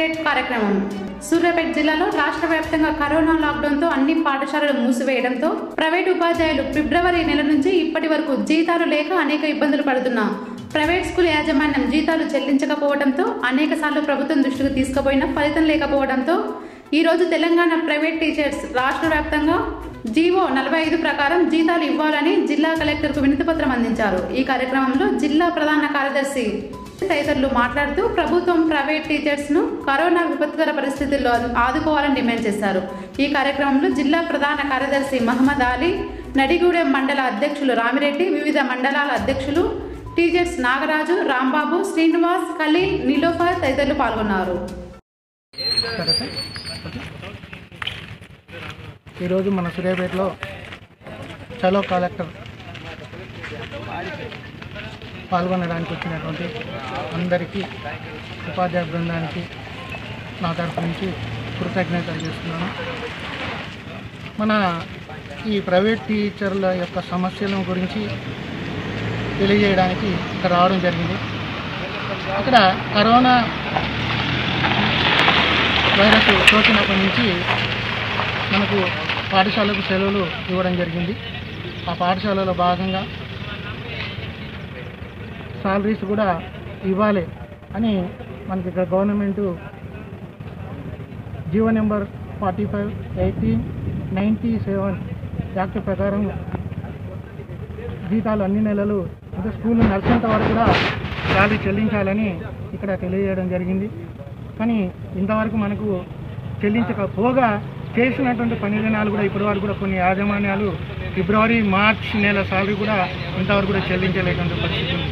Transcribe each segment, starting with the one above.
Rate కార్యక్రమం సూర్యాపేట జిల్లాలో రాష్ట్ర వ్యాప్తంగా కరోనా లాక్డౌన్తో అన్ని పాఠశాలలు మూసివేయడంతో ప్రైవేట్ ఉపాధ్యాయులు ఫిబ్రవరి నెల నుంచి ఇప్పటి వరకు జీతాలు లేక అనేక ఇబ్బందులు పడుతున్నా ప్రైవేట్ స్కూల్ యాజమాన్యం జీతాలు చెల్లించకపోవడంతో అనేక సార్లు ప్రభుత్వం దృష్టికి తీసుకుపోయినా ఫలితం లేకపోవడంతో ఈ రోజు తెలంగాణ ప్రైవేట్ టీచర్స్ రాష్ట్ర వ్యాప్తంగా జీవో నలభై ఐదు ప్రకారం జీతాలు ఇవ్వాలని జిల్లా కలెక్టర్కు వినతిపత్రం అందించారు ఈ కార్యక్రమంలో జిల్లా ప్రధాన కార్యదర్శి తదితరులు మాట్లాడుతూ ప్రభుత్వం ప్రైవేట్ టీచర్స్ ను కరోనా విపత్కర పరిస్థితుల్లో ఆదుకోవాలని డిమాండ్ చేశారు ఈ కార్యక్రమంలో జిల్లా ప్రధాన కార్యదర్శి మహమ్మద్ అలీ నడిగూడెం మండల అధ్యక్షులు రామిరెడ్డి వివిధ మండలాల అధ్యక్షులు టీచర్స్ నాగరాజు రాంబాబు శ్రీనివాస్ ఖలీల్ నీలోఫర్ తదితరులు పాల్గొన్నారు సరే సార్ ఓకే. ఈరోజు మన సూర్యాపేటలో చలో కలెక్టర్ పాల్గొనడానికి వచ్చినటువంటి అందరికీ ఉపాధ్యాయ బృందానికి నా తరఫు నుంచి కృతజ్ఞతలు చేస్తున్నాను మన ఈ ప్రైవేట్ టీచర్ల యొక్క సమస్యల గురించి తెలియజేయడానికి ఇక్కడ రావడం జరిగింది ఇక్కడ కరోనా వైరస్ సోకినప్పటి నుంచి మనకు పాఠశాలకు సెలవులు ఇవ్వడం జరిగింది ఆ పాఠశాలలో భాగంగా సాలరీస్ కూడా ఇవ్వాలి అని మనకి ఇక్కడ government GO number forty five eighteen ninety seven act ప్రకారం జీతాలు అన్ని నెలలు అంటే స్కూల్ నడిచేంత వరకు కూడా శాలరీ చెల్లించాలని ఇక్కడ తెలియజేయడం జరిగింది కానీ ఇంతవరకు మనకు చెల్లించకపోగా చేసినటువంటి పని దినాలు కూడా ఇప్పటివరకు కూడా కొన్ని యాజమాన్యాలు ఫిబ్రవరి మార్చ్ నెల సాలరీ కూడా ఇంతవరకు కూడా చెల్లించలేటువంటి పరిస్థితి ఉంది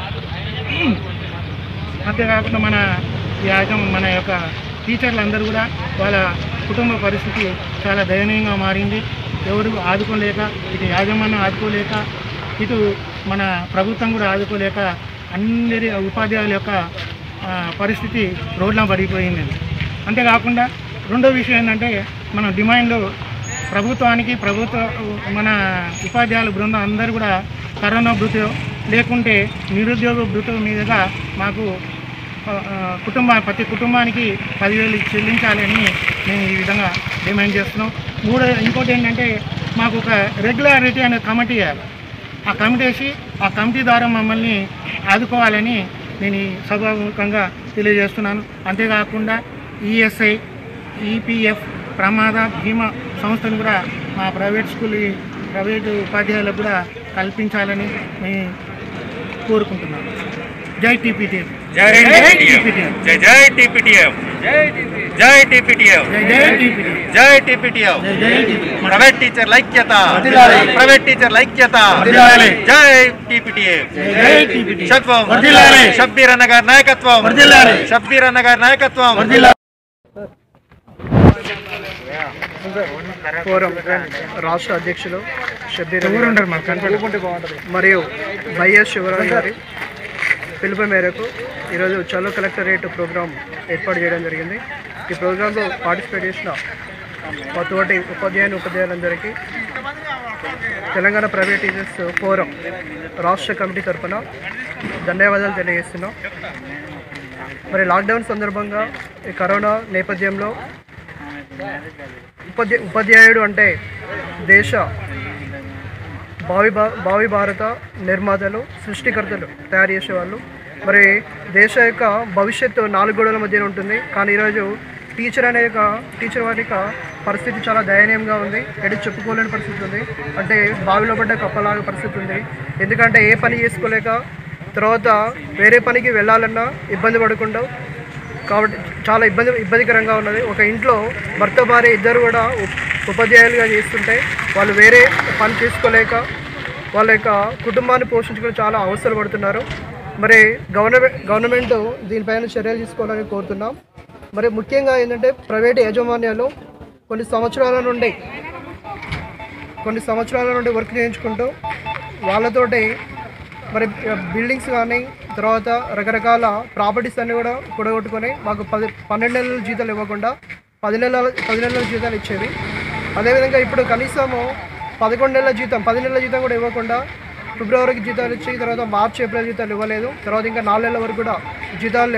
అంతేకాకుండా మన యాజం మన యొక్క టీచర్లందరూ కూడా వాళ్ళ కుటుంబ పరిస్థితి చాలా దయనీయంగా మారింది ఎవరు ఆదుకోలేక ఇటు యాజమాన్యం ఆదుకోలేక ఇటు మన ప్రభుత్వం కూడా ఆదుకోలేక అందరి ఉపాధ్యాయుల యొక్క ఆ, పరిస్థితి రోడ్ల పడిపోయింది అంతేకాకుండా రెండో విషయం ఏంటంటే మన డిమాండ్లు ప్రభుత్వానికి ప్రభుత్వ మన ఉపాధ్యాయుల బృందం అందరూ కూడా కరోనా భృతి లేకుంటే నిరుద్యోగ భృతి మీదుగా మాకు ఆ, ఆ, కుటుంబ ప్రతి కుటుంబానికి పదివేలు చెల్లించాలని మేము ఈ విధంగా డిమాండ్ చేస్తున్నాం మూడో ఇంకోటి ఏంటంటే మాకు ఒక రెగ్యులారిటీ అనే కమిటీ వేయాలి ఆ కమిటీ వేసి ఆ కమిటీ ద్వారా మమ్మల్ని ఆదుకోవాలని నేను ఈ సభాముఖంగా తెలియజేస్తున్నాను అంతేకాకుండా ఈఎస్ఐ ఈపీఎఫ్ ప్రమాద బీమా సంస్థను కూడా మా ప్రైవేట్ స్కూల్ ప్రైవేటు ఉపాధ్యాయులకు కూడా కల్పించాలని మేము కోరుకుంటున్నాను జై టీపీటీ జై టీపీటీఎం జై జై టీపీటీఎం జై టీపీటీఎం జై జై టీపీటీ జై టీపీటీఎం జై జై టీపీటీ ప్రైవేట్ టీచర్ ఐక్యత వర్ధిల్లాలి. ప్రైవేట్ టీచర్ ఐక్యత వర్ధిల్లాలి. జై టీపీటీఎం జై జై టీపీటీ షత్వం వర్ధిల్లాలి. షబ్బీర్ అన్న గారి నాయకత్వం వర్ధిల్లాలి. షబ్బీర్ అన్న గారి నాయకత్వం వర్ధిల్లాలి. ఫోరం రాష్ట్ర అధ్యక్షులు షబ్బీర్ మరియు వైఎస్ శివరాజ్ గారి పిలుపు మేరకు ఈరోజు చలో కలెక్టరేట్ ప్రోగ్రాం ఏర్పాటు చేయడం జరిగింది ఈ ప్రోగ్రాంలో పార్టిసిపేట్ చేసిన మా తోటి ఉపాధ్యాయుని ఉపాధ్యాయులందరికీ తెలంగాణ ప్రైవేట్ టీచర్స్ ఫోరం రాష్ట్ర కమిటీ తరఫున ధన్యవాదాలు తెలియజేస్తున్నాం మరి లాక్డౌన్ సందర్భంగా ఈ కరోనా నేపథ్యంలో ఉపాధ్యా ఉపాధ్యాయుడు అంటే దేశ భావి భా భావి భారత నిర్మాతలు సృష్టికర్తలు తయారు చేసేవాళ్ళు మరి దేశ యొక్క భవిష్యత్తు నాలుగు గోడల మధ్యన ఉంటుంది కానీ ఈరోజు టీచర్ అనే యొక్క టీచర్ వారి యొక్క పరిస్థితి చాలా దయనీయంగా ఉంది ఎటు చెప్పుకోలేని పరిస్థితి ఉంది అంటే బావిలో పడ్డ కప్పలాగా పరిస్థితి ఉంది ఎందుకంటే ఏ పని చేసుకోలేక తర్వాత వేరే పనికి వెళ్ళాలన్నా ఇబ్బంది పడకుండా కాబట్టి చాలా ఇబ్బంది ఇబ్బందికరంగా ఉన్నది ఒక ఇంట్లో భర్త భార్య ఇద్దరు కూడా ఉప్- ఉపాధ్యాయులుగా చేస్తుంటే వాళ్ళు వేరే పని చేసుకోలేక వాళ్ళ యొక్క కుటుంబాన్ని పోషించుకుని చాలా అవసరం పడుతున్నారు మరి గవర్నమెంట్ గవర్నమెంట్ దీనిపైన చర్యలు తీసుకోవాలని కోరుతున్నాం మరి ముఖ్యంగా ఏంటంటే ప్రైవేట్ యాజమాన్యాలు కొన్ని సంవత్సరాల నుండి కొన్ని సంవత్సరాల నుండి వర్క్ చేయించుకుంటూ వాళ్ళతోటి మరి బిల్డింగ్స్ కానీ తర్వాత రకరకాల ప్రాపర్టీస్ అన్నీ కూడా కూడగొట్టుకొని మాకు పది పన్నెండు నెలల జీతాలు ఇవ్వకుండా పది నెలల పది నెలల జీతాలు ఇచ్చేవి అదేవిధంగా ఇప్పుడు కనీసము పదకొండు నెలల జీతం పది నెలల జీతం కూడా ఇవ్వకుండా ఫిబ్రవరికి జీతాలు ఇచ్చి తర్వాత మార్చి ఏప్రిల్ జీతాలు ఇవ్వలేదు తర్వాత ఇంకా నాలుగు నెలల వరకు కూడా జీతాలు లేవు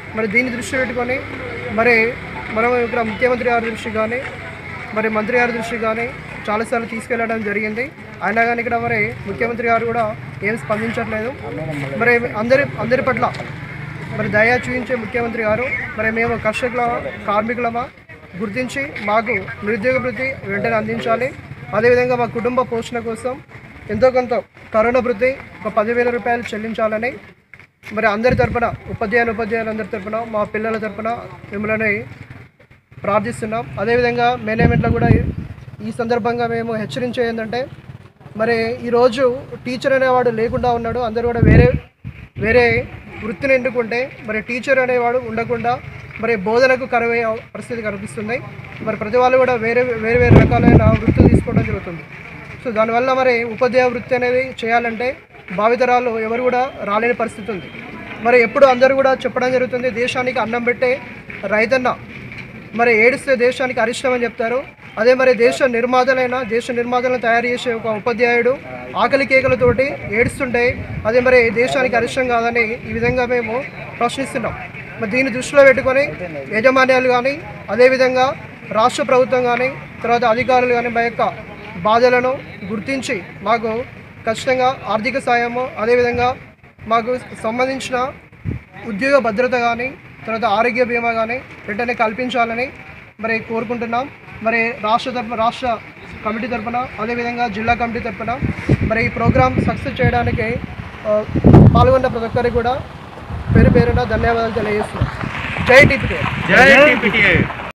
మరి దీన్ని దృష్టి పెట్టుకొని మరి మనం ఇక్కడ ముఖ్యమంత్రి గారి దృష్టి కానీ మరి మంత్రి గారి దృష్టి కానీ చాలాసార్లు తీసుకెళ్ళడం జరిగింది అయినా కానీ ఇక్కడ మరి ముఖ్యమంత్రి గారు కూడా ఏం స్పందించట్లేదు మరి అందరి అందరి పట్ల మరి దయా చూపించే ముఖ్యమంత్రి గారు మరి మేము కర్షకుల కార్మికులమా గుర్తించి మాకు నిరుద్యోగ వృత్తి వెంటనే అందించాలి అదేవిధంగా మా కుటుంబ పోషణ కోసం ఎంతో కొంత కరోనా వృత్తి ఒక పదివేల రూపాయలు చెల్లించాలని మరి అందరి తరపున ఉపాధ్యాయులు ఉపాధ్యాయులందరి తరపున మా పిల్లల తరపున మిమ్మల్ని ప్రార్థిస్తున్నాం అదేవిధంగా మేనేజ్మెంట్లో కూడా ఈ- ఈ సందర్భంగా మేము హెచ్చరించే ఏంటంటే మరి ఈరోజు టీచర్ అనేవాడు లేకుండా ఉన్నాడు అందరూ కూడా వేరే వేరే వృత్తిని ఎన్నుకుంటే మరి టీచర్ అనేవాడు ఉండకుండా మరి బోధనకు కరువయ్యే పరిస్థితి కనిపిస్తుంది మరి ప్రతి వాళ్ళు కూడా వేరే వేరే వేరే రకాలైన వృత్తులు తీసుకోవడం జరుగుతుంది సో దానివల్ల మరి ఉపాధ్యాయ వృత్తి అనేది చేయాలంటే భావితరాలు ఎవరు కూడా రాలేని పరిస్థితి ఉంది మరి ఎప్పుడు అందరూ కూడా చెప్పడం జరుగుతుంది దేశానికి అన్నం పెట్టే రైతన్న మరి ఏడిస్తే దేశానికి అరిష్టం అని చెప్తారు అదే మరి దేశ నిర్మాతలైన దేశ నిర్మాతలను తయారు చేసే ఒక ఉపాధ్యాయుడు ఆకలి కేకలతోటి ఏడుస్తుంటే అదే మరి దేశానికి అరిష్టం కాదని ఈ విధంగా మేము ప్రశ్నిస్తున్నాం మరి దీన్ని దృష్టిలో పెట్టుకొని యాజమాన్యాలు కానీ అదేవిధంగా రాష్ట్ర ప్రభుత్వం కానీ తర్వాత అధికారులు కానీ మా యొక్క బాధలను గుర్తించి మాకు ఖచ్చితంగా ఆర్థిక సాయము అదేవిధంగా మాకు సంబంధించిన ఉద్యోగ భద్రత కానీ తర్వాత ఆరోగ్య బీమా కానీ వెంటనే కల్పించాలని మరి కోరుకుంటున్నాం మరి రాష్ట్ర తరఫున రాష్ట్ర కమిటీ తరఫున అదేవిధంగా జిల్లా కమిటీ తరఫున మరి ఈ ప్రోగ్రామ్ సక్సెస్ చేయడానికి ఆ, పాల్గొన్న ప్రతి ఒక్కరికి కూడా పేరు పేరున ధన్యవాదాలు తెలియజేస్తున్నాం జై టీపీకే జై టీపీటీఏ